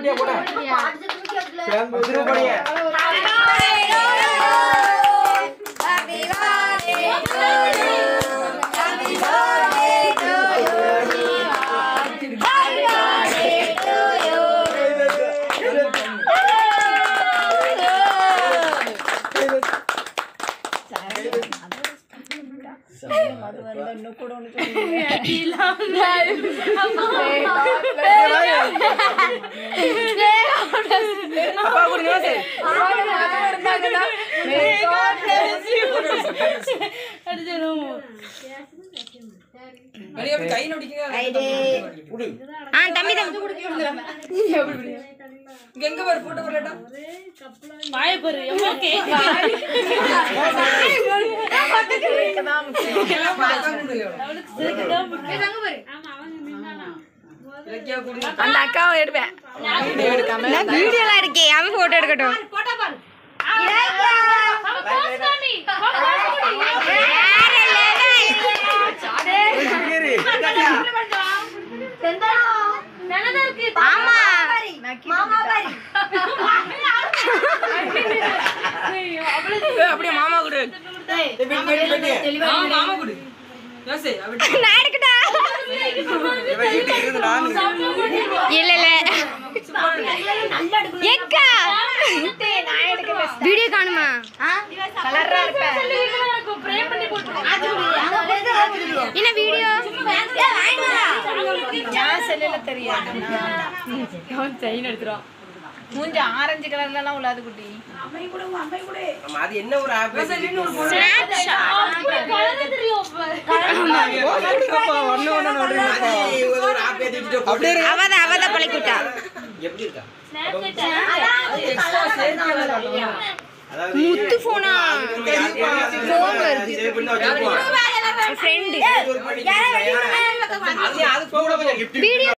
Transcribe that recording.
போட்டியா போட திருப்படியா அப்பா கூட யோசி வெளியே அப்படி கை நொடிக்குங்க புடி ஆ தம்பி தம்பி இங்க எங்க பாரு போட்டோ வரலடா இலக்கியா குடி அந்த அக்காவை எடுப்பேன் வீடியோலாம் இருக்கே அவன் போட்டோ எடுக்கட்டும் ஆமா ஏய், அப்படியே மாமா கூட மாமா மாமா குடு யோசி அப்படி நான் எடுக்கட்டா இல்ல இல்ல எக்கா வீடியோ காணுமா கலரா இருப்ப என்ன வீடியோ என் செல்லுல தெரியாது செயின் எடுத்துரும் மூஞ்ச ஆரஞ்சு கலர்லாம் உள்ளாது குட்டி ஆமா, அது என்ன ஒரு ஆப் ஒரு ஆப் ஏத்திட்டு அப்படியே அவதான் அவதான் பழக்கிட்டா எப்படி இருக்கா எக்ஸ்ட்ரா சேர்த்து அதாவது முத்து போனா phone வருது சேவ் பண்ணி வச்சிருப்போம் ஃப்ரெண்டு அது ஒரு பண்ணி அது அது கூட கொஞ்சம் gift வீடியோ